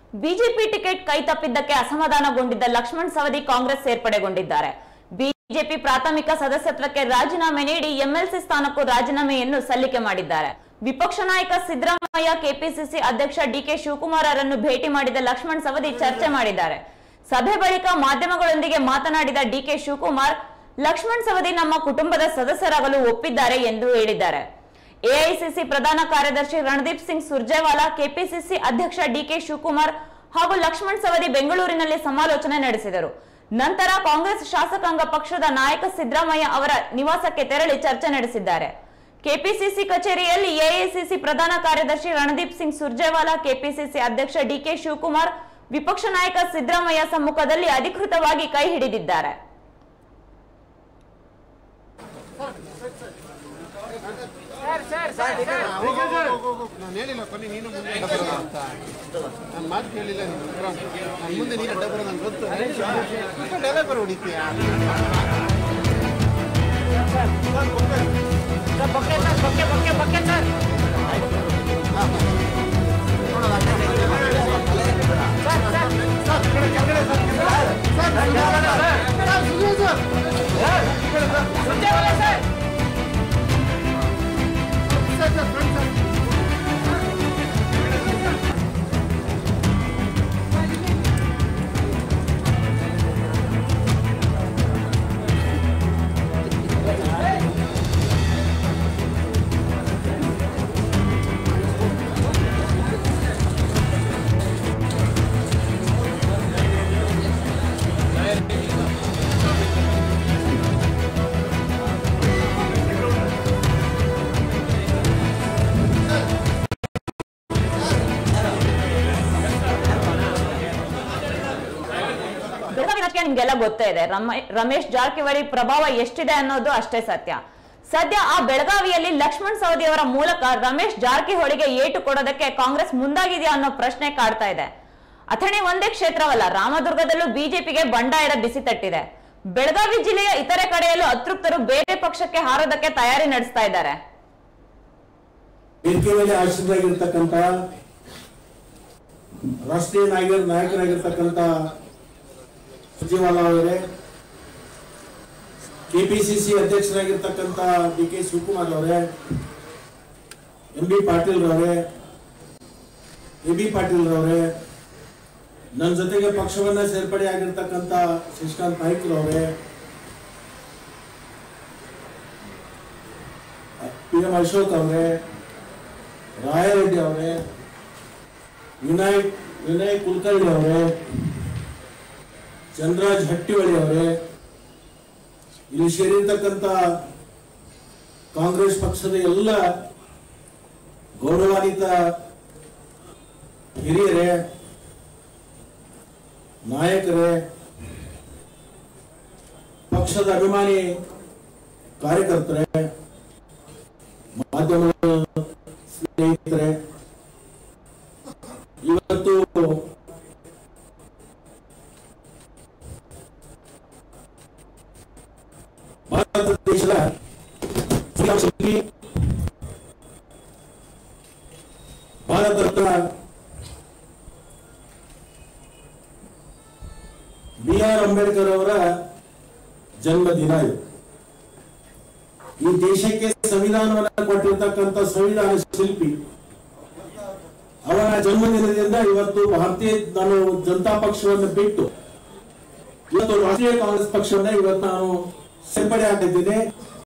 BJP ticket ಕೈ ತಪ್ಪಿದ್ದಕ್ಕೆ ಅಸಮಾಧಾನಗೊಂಡಿದ್ದ ಲಕ್ಷ್ಮಣ್ ಸವದಿ ಕಾಂಗ್ರೆಸ್ ಸೇರ್ಪಡೆಗೊಂಡಿದ್ದಾರೆ ಬಿಜೆಪಿ ಪ್ರಾಥಮಿಕ ಸದಸ್ಯತ್ವಕ್ಕೆ ರಾಜೀನಾಮೆ ನೀಡಿ ಎಂಎಲ್ಸಿ ಸ್ಥಾನಕ್ಕೂ ರಾಜೀನಾಮೆಯನ್ನು ಸಲ್ಲಿಕೆ ಮಾಡಿದ್ದಾರೆ ವಿಪಕ್ಷ ನಾಯಕ ಸಿದ್ದರಾಮಯ್ಯ ಕೆಪಿಸಿಸಿ ಅಧ್ಯಕ್ಷ ಡಿಕೆ ಶಿವಕುಮಾರ್ ಅವರನ್ನು ಭೇಟಿ ಮಾಡಿದ ಲಕ್ಷ್ಮಣ್ ಸವದಿ ಚರ್ಚೆ ಮಾಡಿದ್ದಾರೆ ಸಭೆ ಬಳಿಕ ಮಾಧ್ಯಮಗಳೊಂದಿಗೆ ಮಾತನಾಡಿದ ಡಿಕೆ ಶಿವಕುಮಾರ್ ಲಕ್ಷ್ಮಣ್ ಸವದಿ ನಮ್ಮ ಕುಟುಂಬದ ಸದಸ್ಯರಾಗಲು ಒಪ್ಪಿದ್ದಾರೆ ಎಂದು ಹೇಳಿದ್ದಾರೆ ಎಐಸಿಸಿ ಪ್ರಧಾನ ಕಾರ್ಯದರ್ಶಿ ರಣದೀಪ್ ಸಿಂಗ್ ಸುರ್ಜೇವಾಲಾ ಕೆಪಿಸಿಸಿ ಅಧ್ಯಕ್ಷ ಡಿಕೆ ಶಿವಕುಮಾರ್ ಹಾಗೂ ಲಕ್ಷ್ಮಣ್ ಸವದಿ ಬೆಂಗಳೂರಿನಲ್ಲಿ ಸಮಾಲೋಚನೆ ನಡೆಸಿದರು ನಂತರ ಕಾಂಗ್ರೆಸ್ ಶಾಸಕಾಂಗ ಪಕ್ಷದ ನಾಯಕ ಸಿದ್ದರಾಮಯ್ಯ ಅವರ ನಿವಾಸಕ್ಕೆ ತೆರಳಿ ಚರ್ಚೆ ನಡೆಸಿದ್ದಾರೆ ಕೆಪಿಸಿಸಿ ಕಚೇರಿಯಲ್ಲಿ ಎಐಸಿಸಿ ಪ್ರಧಾನ ಕಾರ್ಯದರ್ಶಿ ರಣದೀಪ್ ಸಿಂಗ್ ಸುರ್ಜೇವಾಲಾ ಕೆಪಿಸಿಸಿ ಅಧ್ಯಕ್ಷ ಡಿಕೆ ಶಿವಕುಮಾರ್ ವಿಪಕ್ಷ ನಾಯಕ ಸಿದ್ದರಾಮಯ್ಯ ಸಮ್ಮುಖದಲ್ಲಿ ಅಧಿಕೃತವಾಗಿ ಕೈ ಹಿಡಿದಿದ್ದಾರೆ ನಾನು ಹೇಳಿಲ್ಲ ಕೊನೆ ನೀನು ಮುಂದೆ ಅಡ್ಡ ಬರೋದು ಅಂತ ನಾನು ಮಾತು ಕೇಳಿಲ್ಲ ನೀನು ನಾನು ಮುಂದೆ ನೀನು ಅಡ್ಡ ಬರೋದು ನಂಗೆ ಗೊತ್ತು ಡೆವಲಪರ್ ಹೊಡಿತೀಯ ಬೆಳಗಾವಿ ರಾಜಕೀಯ ನಿಮ್ಗೆಲ್ಲ ಗೊತ್ತೇ ಇದೆ ರಮ- ರಮೇಶ್ ಜಾರಕಿಹೊಳಿ ಪ್ರಭಾವ ಎಷ್ಟಿದೆ ಅನ್ನೋದು ಅಷ್ಟೇ ಸತ್ಯ ಸದ್ಯ ಆ ಬೆಳಗಾವಿಯಲ್ಲಿ ಲಕ್ಷ್ಮಣ್ ಸವದಿ ಅವರ ಮೂಲಕ ರಮೇಶ್ ಜಾರಕಿಹೊಳಿಗೆ ಏಟು ಕೊಡೋದಕ್ಕೆ ಕಾಂಗ್ರೆಸ್ ಮುಂದಾಗಿದೆಯಾ ಅನ್ನೋ ಪ್ರಶ್ನೆ ಕಾಡ್ತಾ ಇದೆ ಅಥಣಿ ಒಂದೇ ಕ್ಷೇತ್ರವಲ್ಲ ರಾಮದುರ್ಗದಲ್ಲೂ ಬಿಜೆಪಿಗೆ ಬಂಡಾಯದ ಬಿಸಿ ತಟ್ಟಿದೆ ಬೆಳಗಾವಿ ಜಿಲ್ಲೆಯ ಇತರೆ ಕಡೆಯಲ್ಲೂ ಅತೃಪ್ತರು ಬೇರೆ ಪಕ್ಷಕ್ಕೆ ಹಾರೋದಕ್ಕೆ ತಯಾರಿ ನಡೆಸ್ತಾ ಇದ್ದಾರೆ ವೇದಿಕೆ ಮೇಲೆ ಆಶ್ರಿತರಾಗಿರ್ತಕ್ಕಂಥ ರಾಷ್ಟ್ರೀಯ ನಾಯಕ ನಾಯಕರಾಗಿರ್ತಕ್ಕಂಥ ಸುರ್ಜೇವಾಲಾ ಅವರೇ ಕೆಪಿಸಿಸಿ ಅಧ್ಯಕ್ಷರಾಗಿರ್ತಕ್ಕಂಥ ಡಿ ಕೆ ಶಿವಕುಮಾರ್ ಅವರೇ ಎಂ ಬಿ ಪಾಟೀಲ್ ರವರೇ ಎ ಬಿ ಪಾಟೀಲ್ ರವರೇ ನನ್ನ ಜೊತೆಗೆ ಪಕ್ಷವನ್ನ ಸೇರ್ಪಡೆ ಆಗಿರ್ತಕ್ಕಂಥ ಶಶಿಕಾಂತ್ ನಾಯ್ಕ್ ರವರೇ ಪಿ ಎಂ ಅಶೋಕ್ ಅವರೇ ರಾಯರೆಡ್ಡಿ ಅವರೇ ವಿನಯ್ ವಿನಯ್ ಕುಲಕರ್ಣಿ ಅವರೇ ಚಂದ್ರರಾಜ್ ಹಟ್ಟಿಹೊಳಿ ಅವರೇ ಇಲ್ಲಿ ಸೇರಿರ್ತಕ್ಕಂಥ ಕಾಂಗ್ರೆಸ್ ಪಕ್ಷದ ಎಲ್ಲ ಗೌರವಾನ್ವಿತ ಹಿರಿಯರೇ ನಾಯಕರೇ ಪಕ್ಷದ ಅಭಿಮಾನಿ ಕಾರ್ಯಕರ್ತರೇ ಮಾಧ್ಯಮದ ಸ್ನೇಹಿತರೆ ಇವತ್ತು ಭಾರತ ದೇಶದ ಶ್ರೀರಾಮ ಶಿಲ್ಪಿ ಭಾರತ ರತ್ನ ಬಿ ಆರ್ ಅಂಬೇಡ್ಕರ್ ಅವರ ಜನ್ಮದಿನ ಇದು ಈ ದೇಶಕ್ಕೆ ಸಂವಿಧಾನವನ್ನು ಕೊಟ್ಟಿರ್ತಕ್ಕಂಥ ಸಂವಿಧಾನ ಶಿಲ್ಪಿ ಅವರ ಜನ್ಮದಿನದಿಂದ ಇವತ್ತು ಭಾರತೀಯ ನಾನು ಜನತಾ ಪಕ್ಷವನ್ನು ಬಿಟ್ಟು ಇವತ್ತು ರಾಷ್ಟ್ರೀಯ ಕಾಂಗ್ರೆಸ್ ಪಕ್ಷವನ್ನ ಇವತ್ತು ನಾನು ಸೇರ್ಪಡೆ ಆಗಿದ್ದೇನೆ